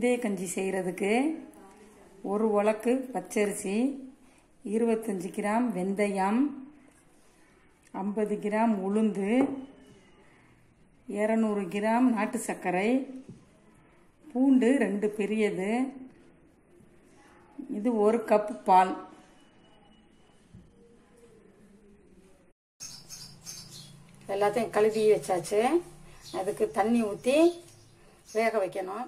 வெந்தய கஞ்சி செய்கிறதுக்கு ஒரு உலக்கு பச்சரிசி இருபத்தஞ்சி கிராம் வெந்தயம் ஐம்பது கிராம் உளுந்து இரநூறு கிராம் நாட்டு சர்க்கரை பூண்டு ரெண்டு பெரியது இது ஒரு கப் பால் எல்லாத்தையும் கழுவி வச்சாச்சு அதுக்கு தண்ணி ஊற்றி வேக வைக்கணும்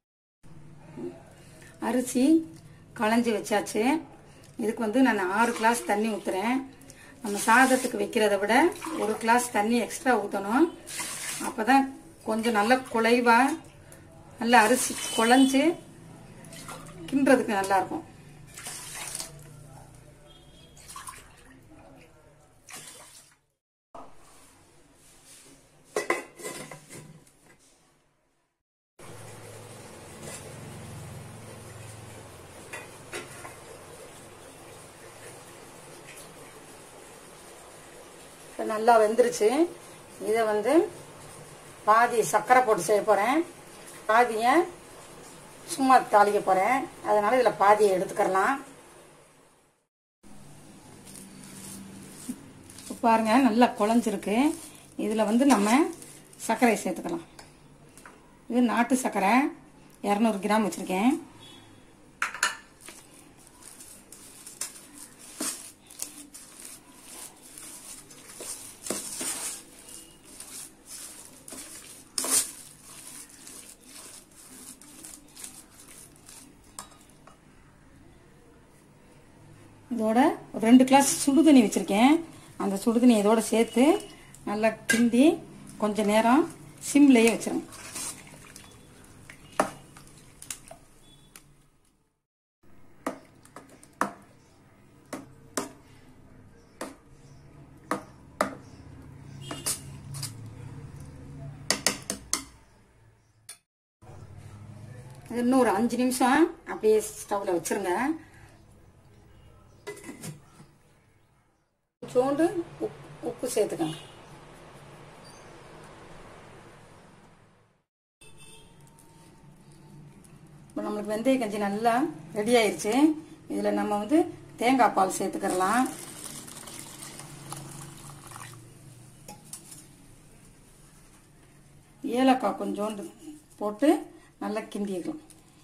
அரிசி களைஞ்சி வச்சாச்சு இதுக்கு வந்து நான் ஆறு கிளாஸ் தண்ணி ஊற்றுறேன் நம்ம சாதத்துக்கு வைக்கிறத விட ஒரு கிளாஸ் தண்ணி எக்ஸ்ட்ரா ஊற்றணும் அப்போ தான் கொஞ்சம் நல்ல குலைவாக நல்ல அரிசி குழஞ்சு கிண்டுறதுக்கு நல்லாயிருக்கும் இப்போ நல்லா வெந்துருச்சு இதை வந்து பாதி சர்க்கரை போட்டு செய்ய போகிறேன் பாதியை சும்மா தாளிக்க போகிறேன் அதனால் இதில் பாதியை எடுத்துக்கிறலாம் இப்போ பாருங்க நல்லா குழஞ்சிருக்கு இதில் வந்து நம்ம சர்க்கரையை சேர்த்துக்கலாம் இது நாட்டு சர்க்கரை இரநூறு கிராம் வச்சுருக்கேன் இதோட ஒரு ரெண்டு கிளாஸ் சுடுதண்ணி வச்சுருக்கேன் அந்த சுடுதண்ணி இதோட சேர்த்து நல்லா கிண்டி கொஞ்ச நேரம் சிம்லேயே வச்சிருங்க இது இன்னும் ஒரு அஞ்சு நிமிஷம் அப்படியே ஸ்டவ்வில் வச்சிருங்க சோண்டு உப் உப்பு சேர்த்துக்கோங்க இப்போ நம்மளுக்கு வெந்தய கஞ்சி நல்லா ரெடி ஆயிருச்சு இதில் நம்ம வந்து தேங்காய் பால் சேர்த்துக்கிறலாம் ஏலக்காய் கொஞ்சோண்டு போட்டு நல்லா கிண்டிக்கலாம்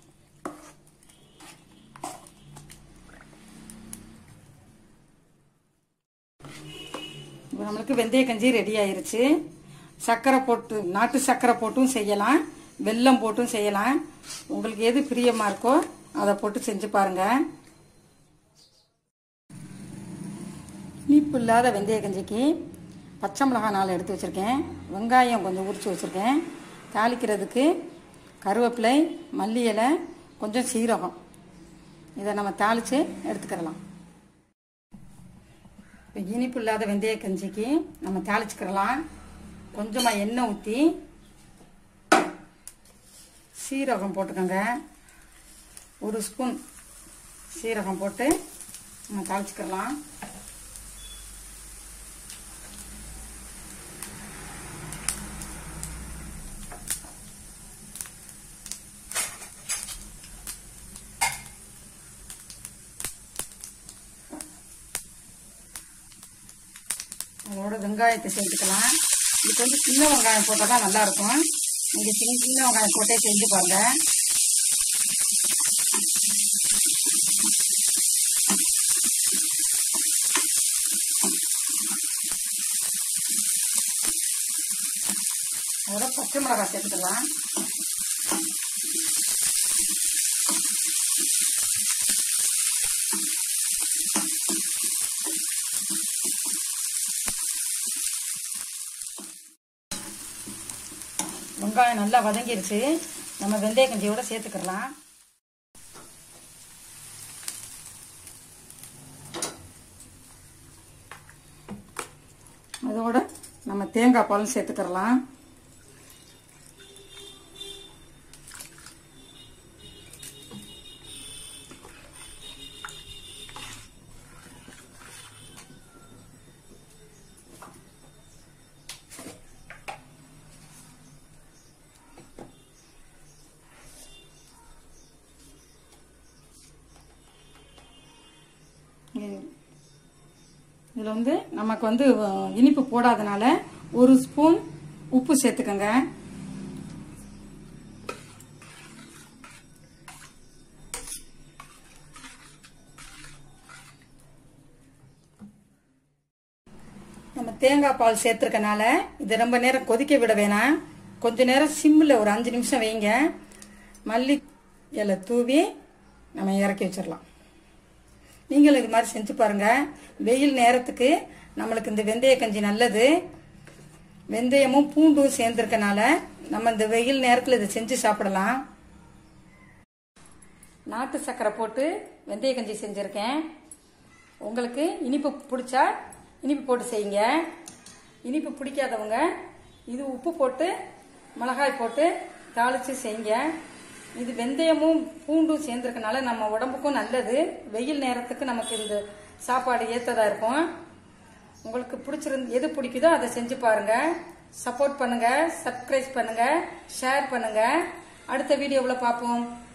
இப்போ நம்மளுக்கு வெந்தய கஞ்சி ரெடி ஆயிருச்சு சர்க்கரை போட்டு நாட்டு சர்க்கரை போட்டும் செய்யலாம் வெல்லம் போட்டும் செய்யலாம் உங்களுக்கு எது பிரியமா இருக்கோ அதை போட்டு செஞ்சு பாருங்க இனிப்பு இல்லாத வெந்தய கஞ்சிக்கு பச்சை மிளகாய் நாலு எடுத்து வச்சுருக்கேன் வெங்காயம் கொஞ்சம் உரிச்சு வச்சுருக்கேன் தாளிக்கிறதுக்கு கருவேப்பிலை மல்லி இலை கொஞ்சம் சீரகம் இதை நம்ம தாளித்து எடுத்துக்கிறலாம் இப்போ இனிப்பு இல்லாத வெந்தய கஞ்சிக்கு நம்ம தாளிச்சுக்கிறலாம் கொஞ்சமாக எண்ணெய் ஊற்றி சீரகம் போட்டுக்கோங்க ஒரு ஸ்பூன் சீரகம் போட்டு நம்ம தாளிச்சுக்கிறலாம் அதோட வெங்காயத்தை சேர்த்துக்கலாம் இதுக்கு வந்து சின்ன வெங்காயம் போட்டால் தான் நல்லாயிருக்கும் நீங்கள் சின்ன சின்ன வெங்காயம் போட்டே செஞ்சு பாருங்க அதோட பச்சை மிளகாய் சேர்த்துக்கலாம் வெங்காயம் நல்லா வதங்கிருச்சு நம்ம வெந்தய கஞ்சியோட சேர்த்துக்கலாம் அதோட நம்ம தேங்காய் பாலும் சேர்த்துக்கிறலாம் இதில் வந்து நமக்கு வந்து அஹ், இனிப்பு போடாதனால ஒரு ஸ்பூன் உப்பு சேர்த்துக்கோங்க நம்ம தேங்காய் பால் சேர்த்துருக்கனால இது ரொம்ப நேரம் கொதிக்க விட வேணாம் கொஞ்ச நேரம் சிம்மில் ஒரு அஞ்சு நிமிஷம் வைங்க மல்லி இலை தூவி நம்ம இறக்கி வச்சிடலாம் நீங்களும் இது மாதிரி செஞ்சு பாருங்க வெயில் நேரத்துக்கு நம்மளுக்கு இந்த வெந்தய கஞ்சி நல்லது வெந்தயமும் பூண்டும் சேர்ந்துருக்கனால நம்ம இந்த வெயில் நேரத்தில் இதை செஞ்சு சாப்பிடலாம் நாட்டு சர்க்கரை போட்டு வெந்தய கஞ்சி செஞ்சுருக்கேன் உங்களுக்கு இனிப்பு பிடிச்சா இனிப்பு போட்டு செய்யுங்க இனிப்பு பிடிக்காதவங்க இது உப்பு போட்டு மிளகாய் போட்டு தாளித்து செய்யுங்க இது வெந்தயமும் பூண்டும் சேர்ந்துருக்கனால நம்ம உடம்புக்கும் நல்லது வெயில் நேரத்துக்கு நமக்கு இந்த சாப்பாடு ஏற்றதா இருக்கும் உங்களுக்கு பிடிச்சிருந்து எது பிடிக்குதோ அதை செஞ்சு பாருங்க சப்போர்ட் பண்ணுங்க சப்ஸ்கிரைப் பண்ணுங்க ஷேர் பண்ணுங்க அடுத்த வீடியோவில் பார்ப்போம்